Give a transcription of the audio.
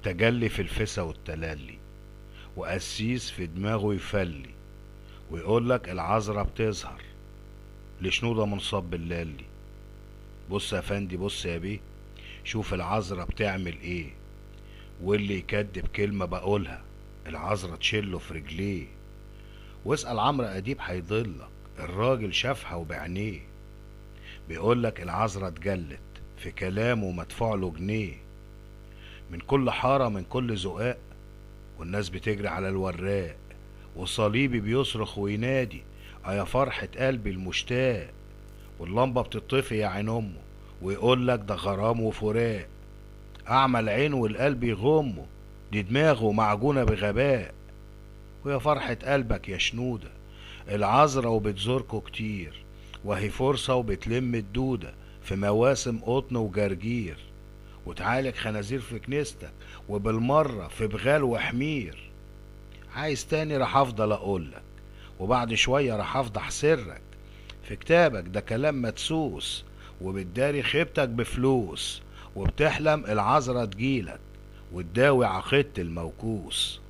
وتجلي في الفسا والتلالي وقسيس في دماغه يفلي ويقولك العذرة بتظهر لشنودة منصب اللالي بص يا فندي بص يا بيه شوف العذرة بتعمل ايه واللي يكدب كلمة بقولها العذرة تشيله في رجليه واسأل عمرو أديب هيضلك الراجل شافها وبعينيه بيقولك العذرة اتجلت في كلامه مدفوع له جنيه من كل حارة من كل زقاق والناس بتجري على الوراق وصليبي بيصرخ وينادي يا فرحة قلبي المشتاق واللمبة بتطفي يا عين أمه ويقولك ده غرام وفراق أعمى العين والقلب يغمه دي دماغه معجونة بغباء ويا فرحة قلبك يا شنودة العذرة وبتزوركوا كتير وهي فرصة وبتلم الدودة في مواسم قطن وجرجير وتعالج خنازير في كنيستك وبالمرة في بغال وحمير عايز تاني راح افضل اقولك وبعد شوية راح افضح سرك في كتابك ده كلام مدسوس وبتداري خيبتك بفلوس وبتحلم العذرة تجيلك وتداوي عقيدة الموكوس